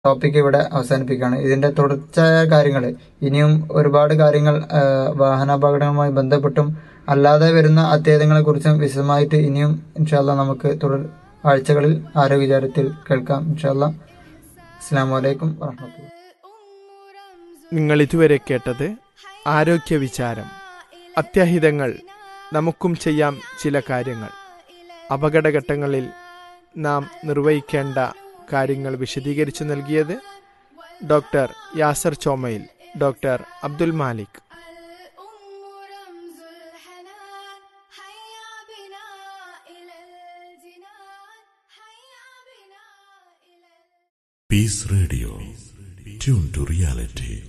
Topic ഇവിടെ അവസാനിപ്പിക്കുകയാണ് ഇതിന്റെ തുടർച്ചയായ കാര്യങ്ങൾ ഇനിയും ഒരുപാട് കാര്യങ്ങൾ ആ, വാഹനാപകടങ്ങളുമായി ബന്ധപ്പെട്ടും അല്ലാതെ വരുന്ന അത്യാഹിതങ്ങളെ കുറിച്ചും വിശദമായിട്ട് ഇനിയും ഇൻഷാല്ല നമുക്ക് തുടർ ആഴ്ചകളിൽ ആരോഗ്യചാരത്തിൽ കേൾക്കാം ഇൻഷാല്ല അസ്സാം വലൈക്കും വാഹമത്തുള്ള നിങ്ങൾ ഇതുവരെ കേട്ടത് ആരോഗ്യ വിചാരം അത്യാഹിതങ്ങൾ നമുക്കും ചെയ്യാം ചില കാര്യങ്ങൾ അപകടഘട്ടങ്ങളിൽ നാം നിർവഹിക്കേണ്ട കാര്യങ്ങൾ വിശദീകരിച്ചു നൽകിയത് ഡോക്ടർ യാസർ ചോമയിൽ doctor Abdul Malik Peace Radio. Tune to reality.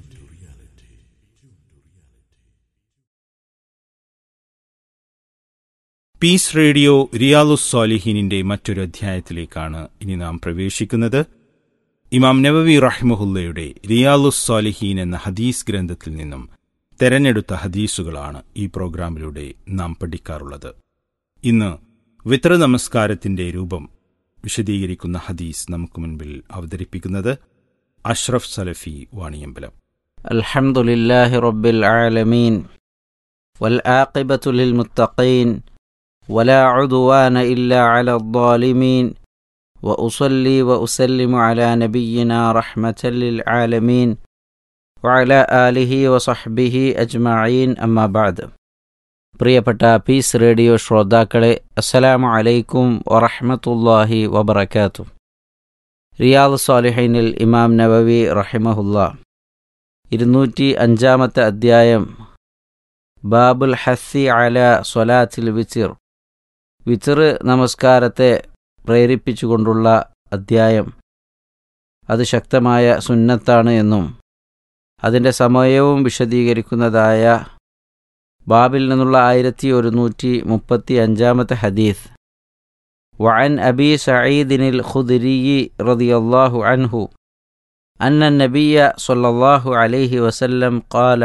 Peace radio റിയാലുസ് സ്വാലിഹീനിന്റെ മറ്റൊരു അധ്യായത്തിലേക്കാണ് ഇനി നാം പ്രവേശിക്കുന്നത് ഇമാം നവവി റഹ്മുഹുല്ലയുടെ റിയാലുസ് സ്വാലിഹീൻ എന്ന ഹദീസ് ഗ്രന്ഥത്തിൽ നിന്നും തെരഞ്ഞെടുത്ത ഹദീസുകളാണ് ഈ പ്രോഗ്രാമിലൂടെ നാം പഠിക്കാറുള്ളത് ഇന്ന് വിത്ര നമസ്കാരത്തിന്റെ രൂപം വിശദീകരിക്കുന്ന ഹദീസ് നമുക്ക് മുൻപിൽ അവതരിപ്പിക്കുന്നത് അഷ്റഫ് സലഫി വാണിയമ്പലം الحمد لله رب العالمين والعاقبة للمتقين ولا عدوان إلا على الظالمين وأصلي وأسلم على نبينا رحمة للعالمين وعلى آله وصحبه أجمعين أما بعد പ്രിയപ്പെട്ട പീസ് റേഡിയോ ശ്രോതാക്കളെ അസ്സലാമു അലൈക്കും വറഹ്മത്തുള്ളാഹി വബറകാതുഹു റിയാദ് സ്വാലിഹൈനിൽ ഇമാം നവവി റഹിമഹുല്ലാ ഇരുന്നൂറ്റി അഞ്ചാമത്തെ അധ്യായം ബാബുൽ ഹസ്സി അല സ്വലാത്തിൽ വിച്ചിർ വിച്ചിർ നമസ്കാരത്തെ പ്രേരിപ്പിച്ചുകൊണ്ടുള്ള അധ്യായം അത് ശക്തമായ സുന്നത്താണ് എന്നും അതിൻ്റെ സമയവും വിശദീകരിക്കുന്നതായ ബാബിൽ നിന്നുള്ള ആയിരത്തി ഒരുന്നൂറ്റി മുപ്പത്തി അഞ്ചാമത്തെ ഹദീസ് وعن أبي سعيد الخدري رضي الله عنه أن النبي صلى الله عليه وسلم قال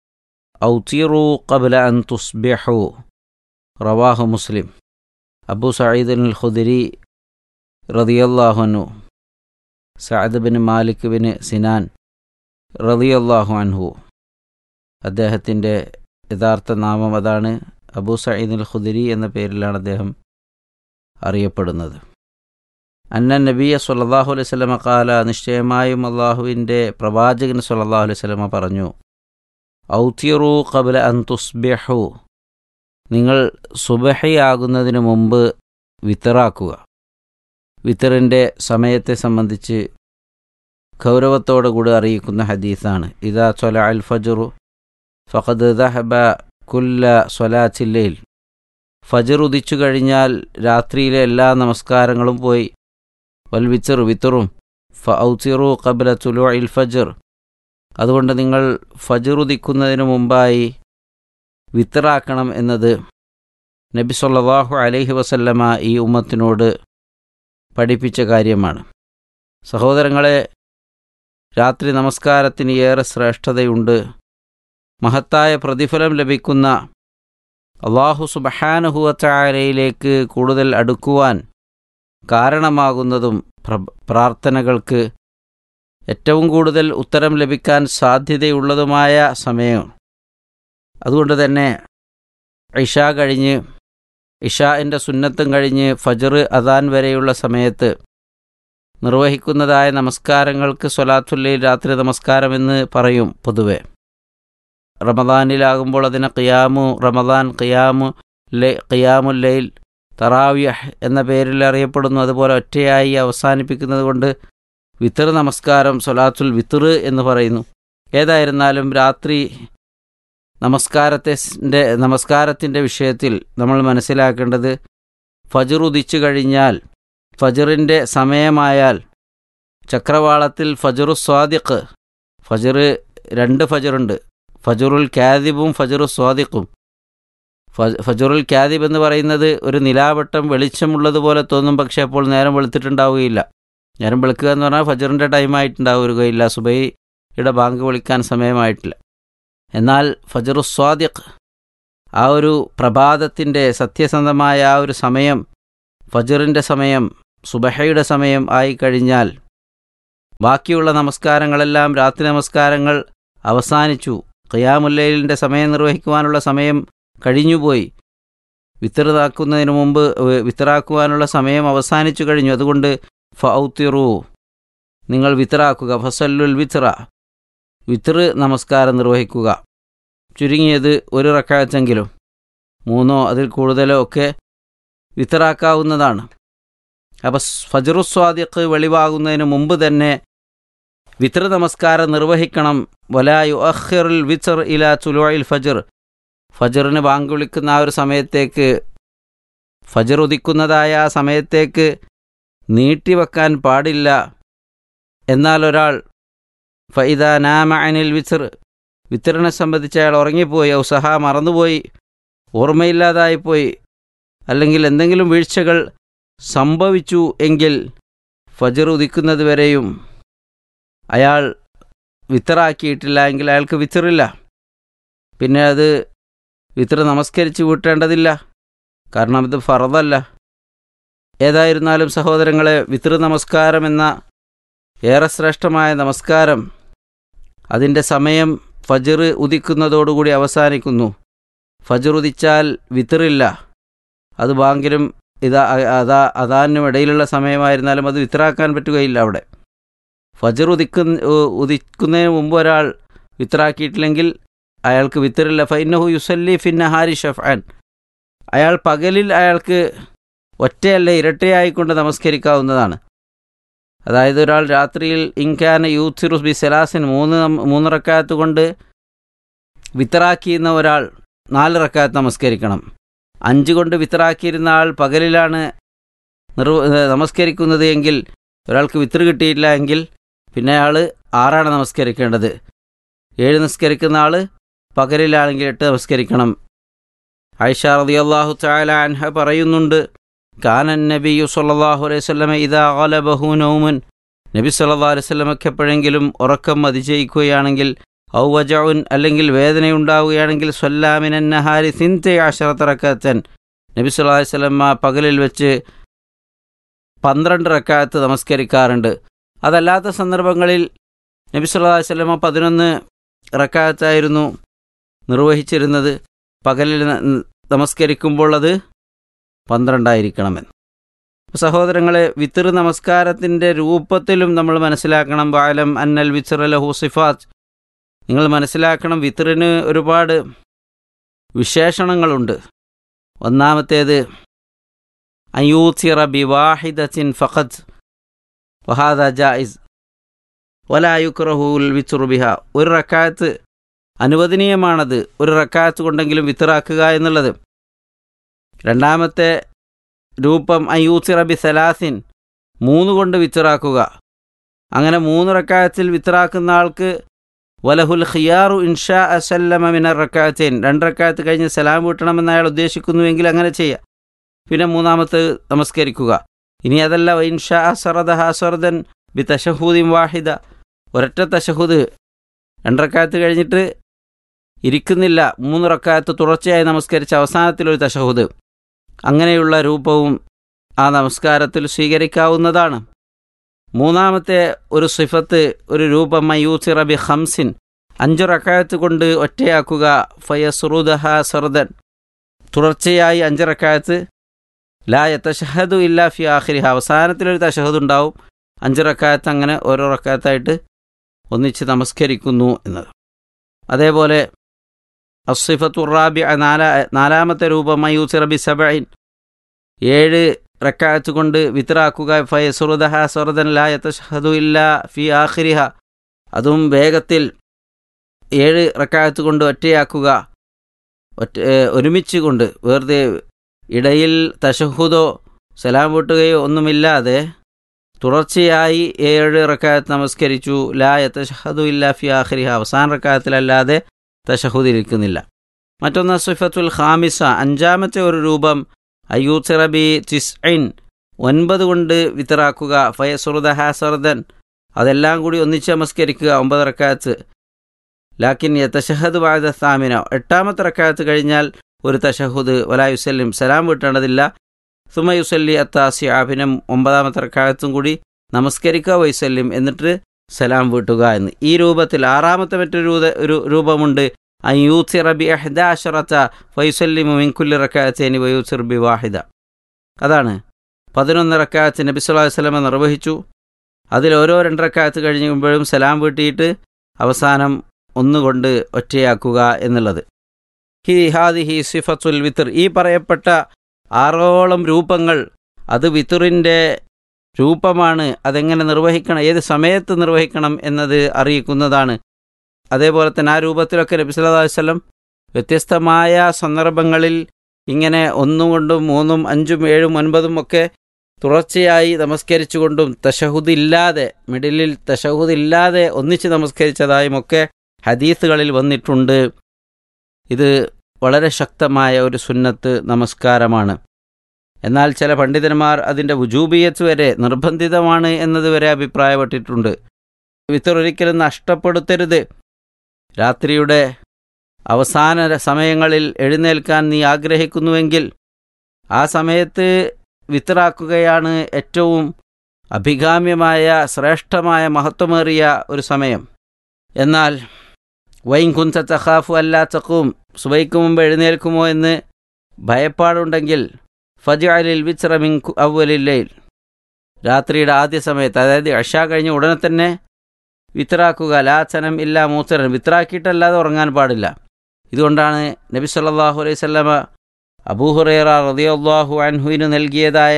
أوتروا قبل أن تصبحوا رواه مسلم أبو سعيد الخدري رضي الله عنه سعد بن مالك بن സിനാൻ റളിയല്ലാഹു അൻഹു അദ്ദേഹത്തിൻ്റെ യഥാർത്ഥ നാമം അതാണ് അബൂ സയ്യിദ് അൽ ഖുദരി എന്ന പേരിലാണ് അദ്ദേഹം അറിയപ്പെടുന്നത് അന്ന നബിയ സല്ലല്ലാഹു അലൈഹി വസല്ലമ കാല നിശ്ചയമായും അള്ളാഹുവിൻ്റെ പ്രവാചകൻ സല്ലല്ലാഹു അലൈഹി വസല്ലമ പറഞ്ഞു ഔത്തിറു ഖബല അൻ തുസ്ബിഹു നിങ്ങൾ സുബഹയാകുന്നതിന് മുമ്പ് വിത്തറാക്കുക വിത്തറിൻ്റെ സമയത്തെ സംബന്ധിച്ച് ഗൗരവത്തോടു കൂടി അറിയിക്കുന്ന ഹദീസാണ് ഇതാ ചൊല അൽ ഫജറു ഫഖദ് ദഹബ കുല്ല സ്വലാച്ചില്ലയിൽ ഫജർ ഉദിച്ചു കഴിഞ്ഞാൽ രാത്രിയിലെ എല്ലാ നമസ്കാരങ്ങളും പോയി വൽ വിത്തറു വിത്തറും ഫ ഔത്തിറു കബല തുലു ഇൽ ഫജർ അതുകൊണ്ട് നിങ്ങൾ ഫജർ ഉദിക്കുന്നതിന് മുമ്പായി വിത്തറാക്കണം എന്നത് നബി സല്ലല്ലാഹു അലൈഹി വസല്ലമ ഈ ഉമ്മത്തിനോട് പഠിപ്പിച്ച കാര്യമാണ് സഹോദരങ്ങളെ രാത്രി നമസ്കാരത്തിന് ഏറെ ശ്രേഷ്ഠതയുണ്ട് മഹത്തായ പ്രതിഫലം ലഭിക്കുന്ന അള്ളാഹു സുബഹാനുഹുവച്ചായാലയിലേക്ക് കൂടുതൽ അടുക്കുവാൻ കാരണമാകുന്നതും പ്ര- പ്രാർത്ഥനകൾക്ക് ഏറ്റവും കൂടുതൽ ഉത്തരം ലഭിക്കാൻ സാധ്യതയുള്ളതുമായ സമയം അതുകൊണ്ട് തന്നെ ഇഷ കഴിഞ്ഞ് ഇഷാൻ്റെ സുന്നത്തും കഴിഞ്ഞ് ഫജർ അദാൻ വരെയുള്ള സമയത്ത് നിർവഹിക്കുന്നതായ നമസ്കാരങ്ങൾക്ക് സ്വലാത്തുല്ലയിൽ രാത്രി നമസ്കാരമെന്ന് പറയും പൊതുവെ റമദാനിലാകുമ്പോൾ അതിനെ ഖിയാമു റമദാൻ ഖിയാമു ലൈ ഖിയാമുൽ ലൈൽ തറാവിയഹ് എന്ന പേരിൽ അറിയപ്പെടുന്നു അതുപോലെ ഒറ്റയായി അവസാനിപ്പിക്കുന്നത് കൊണ്ട് വിത്തർ നമസ്കാരം സൊലാത്തുൽ വിത്തർ എന്ന് പറയുന്നു ഏതായിരുന്നാലും രാത്രി നമസ്കാരത്തെ നമസ്കാരത്തിൻ്റെ വിഷയത്തിൽ നമ്മൾ മനസ്സിലാക്കേണ്ടത് ഫജർ ഉദിച്ചു കഴിഞ്ഞാൽ ഫജറിൻ്റെ സമയമായാൽ ചക്രവാളത്തിൽ ഫജറു സ്വാദിഖ് ഫജർ രണ്ട് ഫജറുണ്ട് ഫജറുൽ കാദിബും ഫജറു സ്വാദിഖും ഫ- ഫജറുൽ കാദിബ് എന്ന് പറയുന്നത് ഒരു നിലാവട്ടം വെളിച്ചമുള്ളതുപോലെ തോന്നും പക്ഷേ അപ്പോൾ നേരം വെളുത്തിട്ടുണ്ടാവുകയില്ല നേരം വെളുക്കുക എന്ന് പറഞ്ഞാൽ ഫജറിൻ്റെ ടൈമായിട്ടുണ്ടാവുകയില്ല സുബൈയുടെ ബാങ്ക് വിളിക്കാൻ സമയമായിട്ടില്ല എന്നാൽ ഫജറു സ്വാദിഖ് ആ ഒരു പ്രഭാതത്തിൻ്റെ സത്യസന്ധമായ ആ ഒരു സമയം ഫജറിൻ്റെ സമയം സുബഹയുടെ സമയം ആയിക്കഴിഞ്ഞാൽ ബാക്കിയുള്ള നമസ്കാരങ്ങളെല്ലാം രാത്രി നമസ്കാരങ്ങൾ അവസാനിച്ചു ഖിയാമുല്ലയിലിൻ്റെ സമയം നിർവഹിക്കുവാനുള്ള സമയം കഴിഞ്ഞുപോയി വിത്തറാക്കുന്നതിന് മുമ്പ് ഏഹ്, വിത്തറാക്കുവാനുള്ള സമയം അവസാനിച്ചു കഴിഞ്ഞു അതുകൊണ്ട് ഫൗത്തിറു നിങ്ങൾ വിത്തറാക്കുക ഫസല്ലുൽ വിത്ര വിത്തർ നമസ്കാരം നിർവഹിക്കുക ചുരുങ്ങിയത് ഒരു റക്കാച്ചെങ്കിലും മൂന്നോ അതിൽ കൂടുതലോ ഒക്കെ വിത്തറാക്കാവുന്നതാണ് അപ്പം ഫജറുസ്വാദിഖ് വെളിവാകുന്നതിന് മുമ്പ് തന്നെ വിത്ര നമസ്കാരം നിർവഹിക്കണം വലായു അഖിറുൽ വിച്ചർ ഇല ചുലോയിൽ ഫജർ ഫജറിന് ബാങ്ക് വിളിക്കുന്ന ആ ഒരു സമയത്തേക്ക് ഫജർ ഉദിക്കുന്നതായ ആ സമയത്തേക്ക് നീട്ടിവെക്കാൻ പാടില്ല എന്നാൽ ഒരാൾ ഫൈദ നാമ അനിൽ വിച്ചർ വിത്തറിനെ സംബന്ധിച്ച് അയാൾ ഉറങ്ങിപ്പോയി ഔ സഹ മറന്നുപോയി ഓർമ്മയില്ലാതായിപ്പോയി അല്ലെങ്കിൽ എന്തെങ്കിലും വീഴ്ചകൾ സംഭവിച്ചു എങ്കിൽ ഫജർ ഉദിക്കുന്നത് വരെയും അയാൾ വിത്തറാക്കിയിട്ടില്ല എങ്കിൽ അയാൾക്ക് വിത്തറില്ല പിന്നെ അത് വിത്തർ നമസ്കരിച്ച് വീട്ടേണ്ടതില്ല കാരണം ഇത് ഫറദല്ല ഏതായിരുന്നാലും സഹോദരങ്ങളെ വിത്തർ നമസ്കാരം എന്ന ഏറെ ശ്രേഷ്ഠമായ നമസ്കാരം അതിൻ്റെ സമയം ഫജർ ഉദിക്കുന്നതോടുകൂടി അവസാനിക്കുന്നു ഫജർ ഉദിച്ചാൽ വിത്തറില്ല അത് ബാങ്കിലും ഇതാ അതാ അതാനും ഇടയിലുള്ള സമയമായിരുന്നാലും അത് വിത്തറാക്കാൻ പറ്റുകയില്ല അവിടെ ഫജർ ഉദിക്കുന്ന ഉദിക്കുന്നതിന് മുമ്പ് ഒരാൾ വിത്തറാക്കിയിട്ടില്ലെങ്കിൽ അയാൾക്ക് വിത്തറില്ല ഫൈനഹു യുസല്ലി ഫിന്നഹാരി ഷഫാൻ അയാൾ പകലിൽ അയാൾക്ക് ഒറ്റയല്ല ഇരട്ടയായിക്കൊണ്ട് നമസ്കരിക്കാവുന്നതാണ് അതായത് ഒരാൾ രാത്രിയിൽ ഇൻകാന യൂത്തിറു ബി സെലാസിൻ മൂന്ന് നം- മൂന്ന് റക്കാത്ത് കൊണ്ട് വിത്തറാക്കിയിരുന്ന ഒരാൾ നാല് റക്കാത്ത് നമസ്കരിക്കണം അഞ്ച് കൊണ്ട് വിത്തറാക്കിയിരുന്ന ആൾ പകലിലാണ് നിർവ ഏ, നമസ്കരിക്കുന്നത് എങ്കിൽ ഒരാൾക്ക് വിത്തർ കിട്ടിയില്ല എങ്കിൽ പിന്നെ അയാൾ ആറാണ് നമസ്കരിക്കേണ്ടത് ഏഴ് നിസ്കരിക്കുന്ന ആൾ പകലിലാണെങ്കിൽ എട്ട് നമസ്കരിക്കണം ആയിഷ റളിയല്ലാഹു തആല അൻഹ പറയുന്നുണ്ട് കാനൻ നബിയു സല്ലല്ലാഹു അലൈഹി വസല്ലമ ഇദാ ഗലബഹു നൗമുൻ നബി സല്ലല്ലാഹു അലൈഹി വസല്ലമയ്ക്ക് എപ്പോഴെങ്കിലും ഉറക്കം അതിജയിക്കുകയാണെങ്കിൽ ഔ വജഉൻ അല്ലെങ്കിൽ വേദനയുണ്ടാവുകയാണെങ്കിൽ സ്വല്ലാമിനൻ നഹാരി സിൻത്തെ അഷറത്ത് റക്കാത്തൻ നബി സല്ലല്ലാഹു അലൈഹി വസല്ലമ പകലിൽ വെച്ച് പന്ത്രണ്ട് റക്കാത്ത് നമസ്കരിക്കാറുണ്ട് അതല്ലാത്ത സന്ദർഭങ്ങളിൽ നബി സല്ലല്ലാഹു അലൈഹി വസല്ലമ പതിനൊന്ന് റക്കാത്തായിരുന്നു നിർവഹിച്ചിരുന്നത് പകലിൽ ന- നമസ്കരിക്കുമ്പോൾ അത് പന്ത്രണ്ടായിരിക്കണമെന്ന് സഹോദരങ്ങളെ വിത്തർ നമസ്കാരത്തിൻ്റെ രൂപത്തിലും നമ്മൾ മനസ്സിലാക്കണം ബാലം അന്നൽ വിത്തർ ലഹു സിഫാത്ത് നിങ്ങൾ മനസ്സിലാക്കണം വിത്തറിന് ഒരുപാട് വിശേഷണങ്ങളുണ്ട് ഒന്നാമത്തേത് അയൂത്തിറ ബിവാഹിദത്തിൻ ഫഖത്ത് വഹാദ ജായിസ് വലായുക്രഹുൽ വിത്തുർ ബിഹ ഒരു റക്കാത്ത് അനുവദനീയമാണത് ഒരു റക്കാത്ത് കൊണ്ടെങ്കിലും വിത്തറാക്കുക എന്നുള്ളത് രണ്ടാമത്തെ രൂപം അയൂത്തിറ ബി സലാസിൻ മൂന്ന് കൊണ്ട് വിത്തറാക്കുക അങ്ങനെ മൂന്ന് റക്കാത്തിൽ വിത്തറാക്കുന്ന ആൾക്ക് വലഹുൽ ഖിയാറു ഇൻഷാ അസല്ലമ മിനർ റക്കാത്തേൻ രണ്ട് റക്കാത്ത് കഴിഞ്ഞ് സലാം വീട്ടണമെന്ന് അയാൾ ഉദ്ദേശിക്കുന്നുവെങ്കിൽ അങ്ങനെ ചെയ്യാം പിന്നെ മൂന്നാമത്തെ നമസ്കരിക്കുക ഇനി അതല്ല ഇൻഷാ സറദ ഹാസർദൻ ബി തഷഹൂദിൻ വാഹിദ ഒരൊറ്റ തഷഹുദ് രണ്ടറക്കാത്ത് കഴിഞ്ഞിട്ട് ഇരിക്കുന്നില്ല മൂന്ന് റക്കാത്ത് തുടർച്ചയായി നമസ്കരിച്ച അവസാനത്തിലൊരു തഷഹുദ് അങ്ങനെയുള്ള രൂപവും ആ നമസ്കാരത്തിൽ സ്വീകരിക്കാവുന്നതാണ് മൂന്നാമത്തെ ഒരു സിഫത്ത് ഒരു രൂപം മയൂസിറ ബി ഹംസിൻ അഞ്ചു റക്കാത്ത് കൊണ്ട് ഒറ്റയാക്കുക ഫയസുറുദഹ സർദൻ തുടർച്ചയായി അഞ്ച് റക്കാത്ത് ലാ യത്തഷഹദു ഇല്ലാ ഫി ആഖിരിഹ അവസാനത്തിലൊരു തഷഹദ് ഉണ്ടാവും അഞ്ച് റക്കാത്ത് അങ്ങനെ ഓരോ റക്കാത്തായിട്ട് ഒന്നിച്ച് നമസ്കരിക്കുന്നു എന്നത് അതേപോലെ അസിഫത്തുറാബി നാലാ നാലാമത്തെ രൂപം മയൂസിറ ബി സബൈൻ ഏഴ് റക്കാത്ത് കൊണ്ട് വിത്രാക്കുക ഫയസുറുദഹ സുറദൻ ലാ യത്തഷഹദു ഇല്ലാ ഫി ആഖിരിഹ അതും വേഗത്തിൽ ഏഴ് റക്കാത്ത് കൊണ്ട് ഒറ്റയാക്കുക ഒറ്റ ഏ, ഒരുമിച്ച് കൊണ്ട് വെറുതെ ഇടയിൽ തഷഹുദോ സലാം വീട്ടുകയോ ഒന്നുമില്ലാതെ തുടർച്ചയായി ഏഴ് റക്കാത്ത് നമസ്കരിച്ചു ലാ യത്തഷഹദു ഇല്ലാ ഫി ആഖിരിഹ അവസാന റക്കാത്തിലല്ലാതെ തഷഹുദിരിക്കുന്നില്ല മറ്റൊന്ന് സിഫത്തുൽ ഖാമിസ അഞ്ചാമത്തെ ഒരു രൂപം അയ്യൂസിറബി തിസ്ഇൻ ഒൻപത് കൊണ്ട് വിത്തറാക്കുക ഫയസുറുദ ഹാസർദൻ അതെല്ലാം കൂടി ഒന്നിച്ച് നമസ്കരിക്കുക ഒമ്പത് റക്കാത്ത് ലാക്കിൻ തഷഹദ് വാദ സാമിന എട്ടാമത്തെ റക്കാത്ത് കഴിഞ്ഞാൽ ഒരു തഷഹുദ് വലായുസല്ലിം സലാം വീട്ടേണ്ടതില്ല സുമയുസല്ലി അത്താസി പിന്നെ ഒമ്പതാമത്തെ റക്കാത്തും കൂടി നമസ്കരിക്കുക വൈസല്യം എന്നിട്ട് സലാം വീട്ടുക എന്ന് ഈ രൂപത്തിൽ ആറാമത്തെ മറ്റൊരു രൂപ- ഒരു രൂപമുണ്ട് അയ്യൂസിർ ബി അഹ്ദാഷറത്ത ഫൈസല്ലിമു മിൻകുല്ലി റക്കാത്തേനി വയൂസിർ ബി വാഹിദ അതാണ് പതിനൊന്ന് റക്കാത്ത് നബി സല്ലല്ലാഹു അലൈഹി വസല്ലമ നിർവഹിച്ചു അതിൽ ഓരോ രണ്ട് റക്കാത്ത് കഴിയുമ്പോഴും സലാം വീട്ടിയിട്ട് അവസാനം ഒന്നുകൊണ്ട് ഒറ്റയാക്കുക എന്നുള്ളത് ഹി ഹാദി ഹി സിഫത്തുൽ വിത്തർ ഈ പറയപ്പെട്ട ആറോളം രൂപങ്ങൾ അത് വിത്തറിൻ്റെ രൂപമാണ് അതെങ്ങനെ നിർവഹിക്കണം ഏത് സമയത്ത് നിർവഹിക്കണം എന്നത് അറിയിക്കുന്നതാണ് അതേപോലെ തന്നെ ആ രൂപത്തിലൊക്കെ നബി സല്ലല്ലാഹു അലൈഹി വസല്ലം വ്യത്യസ്തമായ സന്ദർഭങ്ങളിൽ ഇങ്ങനെ ഒന്നും കൊണ്ടും മൂന്നും അഞ്ചും ഏഴും ഒൻപതും ഒക്കെ തുടർച്ചയായി നമസ്കരിച്ചുകൊണ്ടും തശഹുദില്ലാതെ മിഡിലിൽ തശഹുദില്ലാതെ ഒന്നിച്ച് നമസ്കരിച്ചതായും ഒക്കെ ഹദീസുകളിൽ വന്നിട്ടുണ്ട് ഇത് വളരെ ശക്തമായ ഒരു സുന്നത്ത് നമസ്കാരമാണ് എന്നാൽ ചില പണ്ഡിതന്മാർ അതിൻ്റെ വുജൂബിയത്ത് വരെ നിർബന്ധിതമാണ് എന്നതുവരെ അഭിപ്രായപ്പെട്ടിട്ടുണ്ട് വിത്തർ ഒരിക്കലും നഷ്ടപ്പെടുത്തരുത് രാത്രിയുടെ അവസാന ര- സമയങ്ങളിൽ എഴുന്നേൽക്കാൻ നീ ആഗ്രഹിക്കുന്നുവെങ്കിൽ ആ സമയത്ത് വിത്തറാക്കുകയാണ് ഏറ്റവും അഭികാമ്യമായ ശ്രേഷ്ഠമായ മഹത്വമേറിയ ഒരു സമയം എന്നാൽ വൈൻ കുഞ്ച തഖാഫു അല്ലാ തഖൂം സുബൈക്ക് മുമ്പ് എഴുന്നേൽക്കുമോ എന്ന് ഭയപ്പാടുണ്ടെങ്കിൽ ഫജാലിൽ വിച്രമിൻ അവലില്ലയിൽ രാത്രിയുടെ ആദ്യ സമയത്ത് അതായത് അഷ കഴിഞ്ഞ ഉടനെ തന്നെ വിത്രാക്കുക ലാച്ചനം ഇല്ല മൂത്തരൻ വിത്രാക്കിയിട്ടല്ലാതെ ഉറങ്ങാൻ പാടില്ല ഇതുകൊണ്ടാണ് നബി സല്ലല്ലാഹു അലൈഹി വസല്ലമ അബൂഹുറൈറ റളിയല്ലാഹു അൻഹുവിന് നൽകിയതായ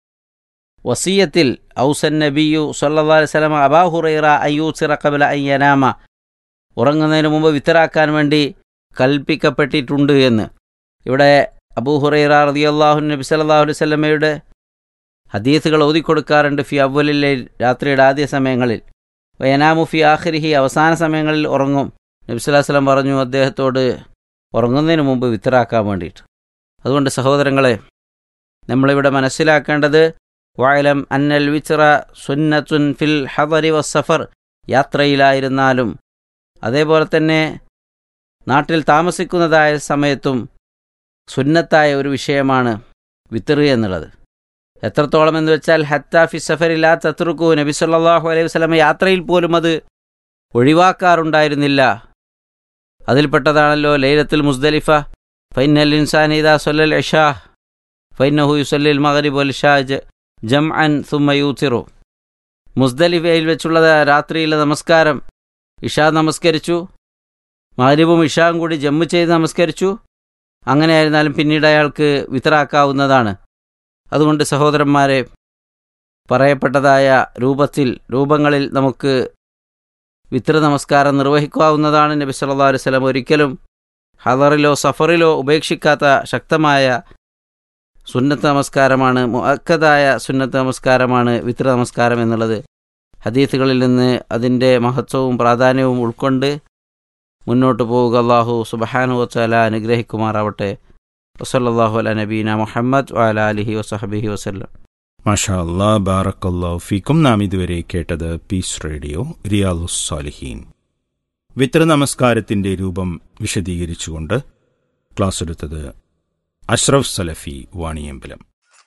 വസീയത്തിൽ ഔസൻ നബിയു സല്ലല്ലാഹു അലൈഹി വസല്ലമ അബാഹുറൈറ അയ്യൂസിറ ഖബല അയ്യനാമ ഉറങ്ങുന്നതിന് മുമ്പ് വിത്തറാക്കാൻ വേണ്ടി കൽപ്പിക്കപ്പെട്ടിട്ടുണ്ട് എന്ന് ഇവിടെ അബൂഹുറൈറ റളിയല്ലാഹു നബി സല്ലല്ലാഹു അലൈഹി വസല്ലമയുടെ ഹദീസുകൾ ഓതിക്കൊടുക്കാറുണ്ട് ഫി അവലിലെ രാത്രിയുടെ ആദ്യ സമയങ്ങളിൽ വയനാമു ഫി ആഖിരിഹി അവസാന സമയങ്ങളിൽ ഉറങ്ങും നബി സല്ലല്ലാഹു അലൈഹി വസല്ലം പറഞ്ഞു അദ്ദേഹത്തോട് ഉറങ്ങുന്നതിന് മുമ്പ് വിത്തറാക്കാൻ വേണ്ടിയിട്ട് അതുകൊണ്ട് സഹോദരങ്ങളെ നമ്മളിവിടെ മനസ്സിലാക്കേണ്ടത് വായലം അന്നൽ വിത്ര സുന്നത്തുൻ ഫിൽ ഹദരി വസഫർ യാത്രയിലായിരുന്നാലും അതേപോലെ തന്നെ നാട്ടിൽ താമസിക്കുന്നതായ സമയത്തും സുന്നത്തായ ഒരു വിഷയമാണ് വിത്തറ് എന്നുള്ളത് എത്രത്തോളം എന്ന് വെച്ചാൽ ഹത്ത ഫി സഫറിലാ തത്രുക്കു നബി സല്ലല്ലാഹു അലൈഹി വസല്ലമ യാത്രയിൽ പോലും അത് ഒഴിവാക്കാറുണ്ടായിരുന്നില്ല അതിൽപ്പെട്ടതാണല്ലോ ലൈലത്തുൽ മുസ്ദലിഫ ഫൈനൽ ഇൻസാൻ ഇദാ സൊല്ലൽ ഇഷാ ഫൈനഹു യുസല്ലിൽ മഗ്രിബ് വൽ ഇഷാ ജം അൻ സുമ്മ യൂത്തിറു മുസ്ദലിഫയിൽ വെച്ചുള്ള രാത്രിയിലെ നമസ്കാരം ഇഷാ നമസ്കരിച്ചു മഗ്രിബും ഇഷാവും കൂടി ജമ്മു ചെയ്ത് നമസ്കരിച്ചു അങ്ങനെയായിരുന്നാലും പിന്നീട് അയാൾക്ക് വിതറാക്കാവുന്നതാണ് അതുകൊണ്ട് സഹോദരന്മാരെ പറയപ്പെട്ടതായ രൂപത്തിൽ രൂപങ്ങളിൽ നമുക്ക് വിത്ര നമസ്കാരം നിർവഹിക്കാവുന്നതാണ് നബി സല്ലല്ലാഹു അലൈഹി വസല്ലം ഒരിക്കലും ഹദറിലോ സഫറിലോ ഉപേക്ഷിക്കാത്ത ശക്തമായ സുന്നത്ത് നമസ്കാരമാണ് മുഅക്കദായ സുന്നത്ത് നമസ്കാരമാണ് വിത്ര നമസ്കാരം എന്നുള്ളത് ഹദീസുകളിൽ നിന്ന് അതിൻ്റെ മഹത്വവും പ്രാധാന്യവും ഉൾക്കൊണ്ട് മുന്നോട്ട് പോവുക അള്ളാഹു സുബഹാനു വച്ചാല അനുഗ്രഹിക്കുമാറാവട്ടെ വസല്ലാഹു അല നബീന മുഹമ്മദ് വാല അലിഹി വസഹബിഹി വസ്ലം മാഷാ അല്ലാ ബാറക്കല്ലാ ഫീക്കും നാം ഇതുവരെ കേട്ടത് പീസ് റേഡിയോ റിയാലുസ് സാലിഹീൻ വിത്ര നമസ്കാരത്തിന്റെ രൂപം വിശദീകരിച്ചുകൊണ്ട് ക്ലാസ് എടുത്തത് അഷ്റഫ് സലഫി വാണിയമ്പലം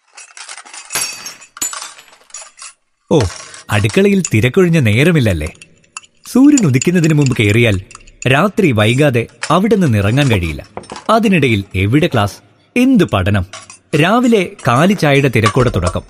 ഓ അടുക്കളയിൽ തിരക്കൊഴിഞ്ഞ നേരമില്ലല്ലേ സൂര്യൻ ഉദിക്കുന്നതിന് മുമ്പ് കയറിയാൽ രാത്രി വൈകാതെ അവിടെ നിന്ന് ഇറങ്ങാൻ കഴിയില്ല അതിനിടയിൽ എവിടെ ക്ലാസ് എന്ത് പഠനം രാവിലെ കാലി ചായയുടെ തിരക്കോടെ തുടക്കം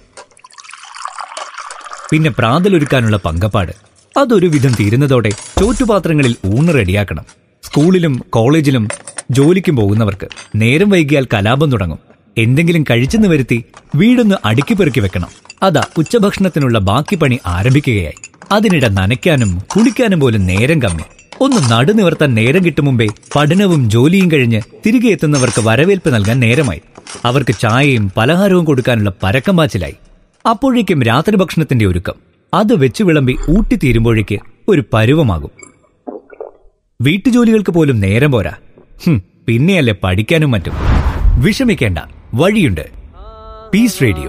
പിന്നെ പ്രാതലൊരുക്കാനുള്ള പങ്കപ്പാട് അതൊരു വിധം തീരുന്നതോടെ ചോറ്റുപാത്രങ്ങളിൽ ഊണ് റെഡിയാക്കണം സ്കൂളിലും കോളേജിലും ജോലിക്കും പോകുന്നവർക്ക് നേരം വൈകിയാൽ കലാപം തുടങ്ങും എന്തെങ്കിലും കഴിച്ചെന്ന് വരുത്തി വീടൊന്ന് അടുക്കി പെറുക്കി വെക്കണം അതാ ഉച്ചഭക്ഷണത്തിനുള്ള ബാക്കി പണി ആരംഭിക്കുകയായി അതിനിടെ നനയ്ക്കാനും കുളിക്കാനും പോലും നേരം കമ്മി ഒന്ന് നടുനിവർത്താൻ നേരം കിട്ടും മുമ്പേ പഠനവും ജോലിയും കഴിഞ്ഞ് തിരികെ എത്തുന്നവർക്ക് വരവേൽപ്പ് നൽകാൻ നേരമായി അവർക്ക് ചായയും പലഹാരവും കൊടുക്കാനുള്ള പരക്കം പാച്ചിലായി അപ്പോഴേക്കും രാത്രി ഭക്ഷണത്തിന്റെ ഒരുക്കം അത് വെച്ച് വിളമ്പി ഊട്ടിത്തീരുമ്പോഴേക്ക് ഒരു പരുവമാകും വീട്ടുജോലികൾക്ക് പോലും നേരം പോരാ ഹും, പിന്നെയല്ലേ പഠിക്കാനും മറ്റും വിഷമിക്കേണ്ട വഴിയുണ്ട് പീസ് റേഡിയോ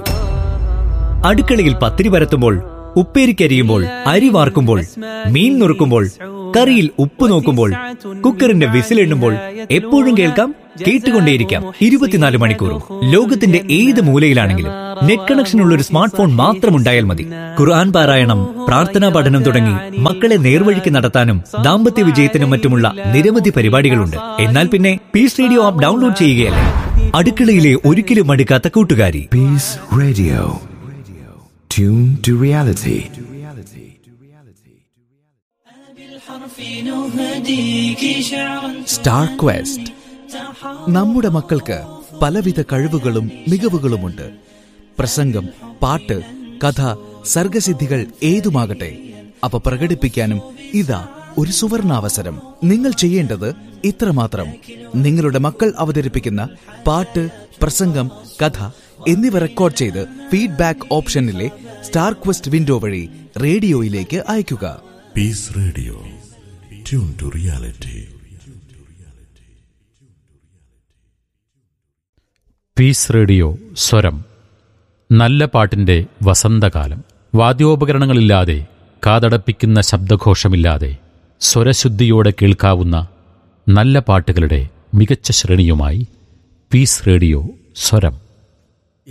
അടുക്കളയിൽ പത്തിരി പരത്തുമ്പോൾ ഉപ്പേരിക്കരിയുമ്പോൾ അരി വാർക്കുമ്പോൾ മീൻ നുറുക്കുമ്പോൾ കറിയിൽ ഉപ്പ് നോക്കുമ്പോൾ കുക്കറിന്റെ വിസിലെണ്ണുമ്പോൾ എപ്പോഴും കേൾക്കാം കേട്ടുകൊണ്ടേയിരിക്കാം ഇരുപത്തിനാല് മണിക്കൂറും ലോകത്തിന്റെ ഏത് മൂലയിലാണെങ്കിലും നെറ്റ് കണക്ഷൻ ഉള്ള ഒരു സ്മാർട്ട് ഫോൺ മാത്രം ഉണ്ടായാൽ മതി ഖുർആൻ പാരായണം പ്രാർത്ഥനാ പഠനം തുടങ്ങി മക്കളെ നേർവഴിക്ക് നടത്താനും ദാമ്പത്യ വിജയത്തിനും മറ്റുമുള്ള നിരവധി പരിപാടികളുണ്ട് എന്നാൽ പിന്നെ പീസ് റേഡിയോ ആപ്പ് ഡൗൺലോഡ് ചെയ്യുകയല്ലേ അടുക്കളയിലെ ഒരിക്കലും മടുക്കാത്ത കൂട്ടുകാരി Peace Radio. Tune to reality. Star quest നമ്മുടെ മക്കൾക്ക് പലവിധ കഴിവുകളും മികവുകളുമുണ്ട് പ്രസംഗം പാട്ട് കഥ സർഗസിദ്ധികൾ ഏതുമാകട്ടെ അവ പ്രകടിപ്പിക്കാനും ഇതാ ഒരു സുവർണാവസരം നിങ്ങൾ ചെയ്യേണ്ടത് ഇത്രമാത്രം നിങ്ങളുടെ മക്കൾ അവതരിപ്പിക്കുന്ന പാട്ട് പ്രസംഗം കഥ എന്നിവ റെക്കോർഡ് ചെയ്ത് ഫീഡ്ബാക്ക് ഓപ്ഷനിലെ സ്റ്റാർ ക്വസ്റ്റ് വിൻഡോ വഴി റേഡിയോയിലേക്ക് അയയ്ക്കുക Peace Radio. Tune to reality. Peace radio സ്വരം നല്ല പാട്ടിൻ്റെ വസന്തകാലം വാദ്യോപകരണങ്ങളില്ലാതെ കാതടപ്പിക്കുന്ന ശബ്ദഘോഷമില്ലാതെ സ്വരശുദ്ധിയോടെ കേൾക്കാവുന്ന നല്ല പാട്ടുകളുടെ മികച്ച ശ്രേണിയുമായി പീസ് റേഡിയോ സ്വരം